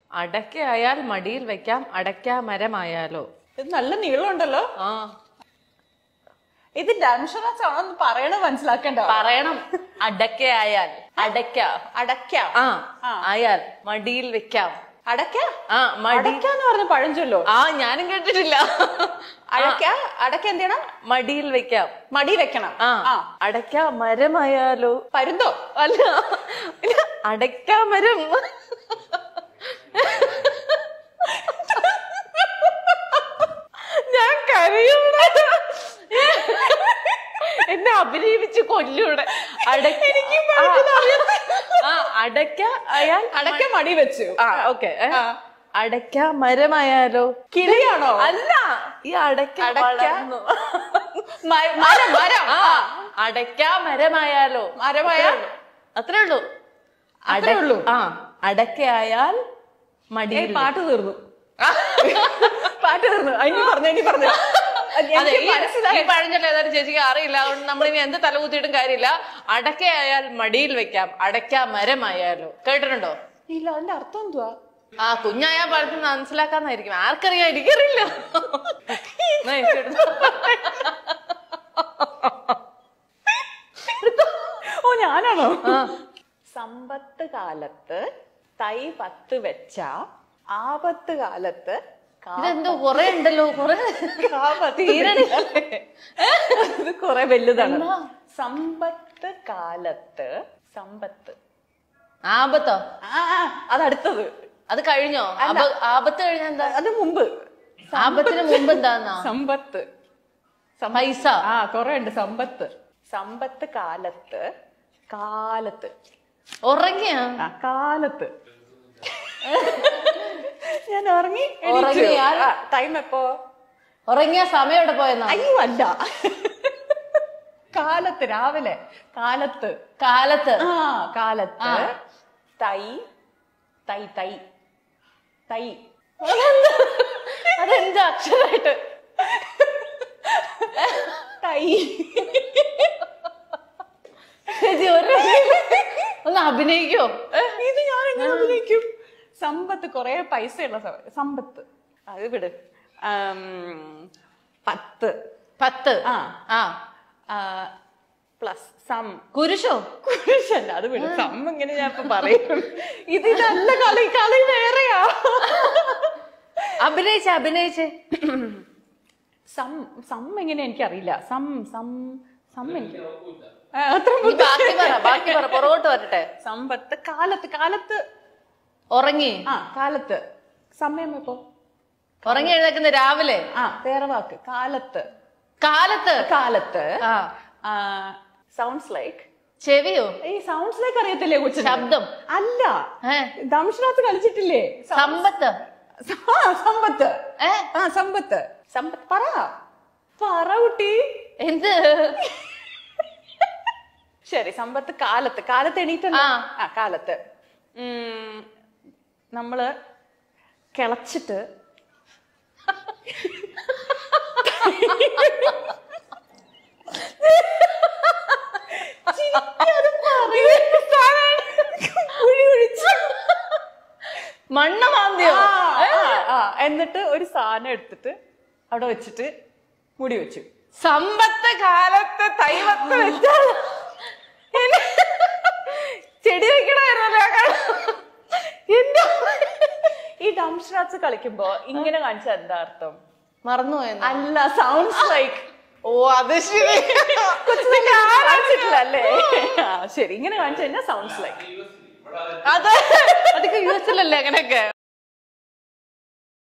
അടയ്ക്കയായാൽ മടിയിൽ വെക്കാം അടയ്ക്കാ മരമായാലോ ഇത് നല്ല നീളമുണ്ടല്ലോ ആ ഇത് ഡാൻഷറാസ് ആണോന്ന് പറയണത് മനസ്സിലാക്കണ്ട പറയണം അടയ്ക്കയായാൽ അടയ്ക്ക അടയ്ക്ക ആ ആ. ആയാൽ മടിയിൽ വെക്കാം അടയ്ക്ക ആ മടി അടയ്ക്കാന്ന് പറഞ്ഞ പഴഞ്ചൊല്ലോ ആ ഞാനും കേട്ടിട്ടില്ല അടയ്ക്ക അടയ്ക്ക എന്ത് ചെയ്യണം മടിയിൽ വെക്കാം മടി വെക്കണം ആ ആ അടയ്ക്ക മരമായാലോ പരുന്തോ അല്ല ഇല്ല, അടയ്ക്കാ മരം ഞാൻ കരയൂടെ എന്നെ അഭിനയിപ്പിച്ച് കൊല്ലൂടെ അടയ്ക്ക ആ അടയ്ക്ക അയാൾ അടയ്ക്ക മടി വെച്ചു ആ ഓക്കെ ആ. അടയ്ക്ക മരമായാലോ കിളിയാണോ അല്ല ഈ അടയ്ക്ക അടയ്ക്ക? വളർന്നു. മ- മരം മരം ആ അടയ്ക്ക മരമായാലോ മരമായാൽ? അത്രേ ഉള്ളൂ അത്രേ അട- ഉള്ളൂ? ആ അടയ്ക്കയായാൽ ഏയ് മടിയിൽ പാട്ട് തീർന്നു പാട്ട് തീർന്നു ആ, ഇനി പറഞ്ഞു ഇനി പറഞ്ഞു അതെ എനിക്ക് ഈ- മനസ്സിലായി ഈ പഴഞ്ചൊല്ല ഏതായാലും ചേച്ചിക്ക് അറിയില്ല അതുകൊണ്ട് നമ്മൾ ഇനി എന്ത് തലകുത്തിയിട്ടും കാര്യമില്ല അടയ്ക്കയായാൽ മടിയിൽ വെക്കാം അടയ്ക്ക മരമായാലോ കേട്ടിട്ടുണ്ടോ ഇല്ല അതിന്റെ അർത്ഥം എന്തുവാ ആ കുഞ്ഞായ പലതും മനസ്സിലാക്കാന്നായിരിക്കും ആർക്കറിയാം എനിക്കറിയില്ല എന്നാ ചേച്ചി എടുത്തോ. ഓ ഞാനാണോ ആ. സമ്പത്ത് കാലത്ത് തൈ പത്ത് വെച്ച ആപത്ത് കാലത്ത് കാ- ഇതെന്തോ കൊറേ ഉണ്ടല്ലോ കൊറേ കാപത്ത് തീരണില്ല. ഇത് കൊറേ വലുതാണ് എന്നാ? സമ്പത്ത് കാലത്ത് സമ്പത്ത് ആപത്തോ ആ ആ, അതടുത്തത് അത് കഴിഞ്ഞോ ആപ- ആപത്ത് കഴിഞ്ഞ എന്താ അത് മുമ്പ് ആപത്തിന് മുമ്പ് എന്താന്നാ സമ്പത്ത് സം- പൈസ ആ കൊറേ ഉണ്ട് സമ്പത്ത് സമ്പത്ത് കാലത്ത് കാലത്ത് ഉറങ്ങിയ ആ കാലത്ത് ഞാൻ ഉറങ്ങി ഉറങ്ങിയാൽ? ടൈം എപ്പോ ഉറങ്ങിയ സമയം എവിടെ പോയെന്നാ അയ്യോ അല്ല കാലത്ത് രാവിലെ കാലത്ത് കാലത്ത് ആ കാലത്ത് ആ. തൈ തൈ തൈ തൈ അതെന്താ അക്ഷരമായിട്ട് തൈ ചേച്ചി ഒരു ഒന്ന് അഭിനയിക്കോ ഇത് ഞാൻ എങ്ങനെ അഭിനയിക്കും സമ്പത്ത് കൊറേ പൈസയുള്ള സമയം സമ്പത്ത് അത് വിട് ആം, പത്ത് പത്ത് ആ. ആ പ്ലസ് സം കുരിശോ കുരിശല്ല അത് വിട് സം ഇങ്ങനെ ഞാൻ ഇപ്പൊ പറയും ഇതിലല്ല കളി കളി വേറെയാ അഭിനയിച്ച് അഭിനയിച്ച് സം സം എങ്ങനെ എനിക്കറിയില്ല സം സം സം എനിക്ക് ആ, അത്ര നീ ബാക്കി പറ ബാക്കി പറ പുറകോട്ട് വരട്ടെ സമ്പത്ത് കാലത്ത് കാലത്ത് ഉറങ്ങി ആ കാലത്ത് സമയം എപ്പോ ഉറങ്ങി എഴുന്നേക്കുന്ന രാവിലെ ആ വേറെ വാക്ക് കാലത്ത് കാലത്ത് കാലത്ത് ആ സൗണ്ട്സ് ലൈക്ക് ചെവിയോ ഈ സൗണ്ട്സ് ലൈക്ക് അറിയത്തില്ലേ കൊച്ചു ശബ്ദം അല്ല ഏ ദംഷനകത്ത് കളിച്ചിട്ടില്ലേ സ- സമ്പത്ത് ആ, സമ്പത്ത് ഏ ആ സമ്പത്ത് സമ്പത്ത് പറ പറ കുട്ടി എന്ത് ശരി സമ്പത്ത് കാലത്ത് കാലത്ത് എണീറ്റല്ലോ ആ. ആ കാലത്ത് ഉം, നമ്മള് കിളച്ചിട്ട് ചിരിക്കാതെ പറയൂ. കുഴി കുഴിച്ച്. മണ്ണ് മാന്തിയോ ആ, ആ, ആ. എന്നിട്ട് ഒരു സാധനം എടുത്തിട്ട് അവിടെ വെച്ചിട്ട് മുടി വെച്ചു സമ്പത്ത് കാലത്ത് തൈവത്ത് വെച്ചാൽ ചെടി വെക്കണമായിരുന്നല്ലോ ആ കാലം. എന്റെ ഈ ഡംഷറാട്സ് കളിക്കുമ്പോ ഇങ്ങനെ കാണിച്ച എന്താ അർത്ഥം മറന്നുപോയെന്ന് അല്ല സൗണ്ട്സ് ലൈക്ക് ഓ അത് ശരി കാണിച്ചിട്ടില്ല അല്ലേ ആ ശരി ഇങ്ങനെ കാണിച്ചു കഴിഞ്ഞാൽ സൗണ്ട്സ് ലൈക്ക് അത് അതൊക്കെ യു എസിലല്ലേ അങ്ങനെയൊക്കെ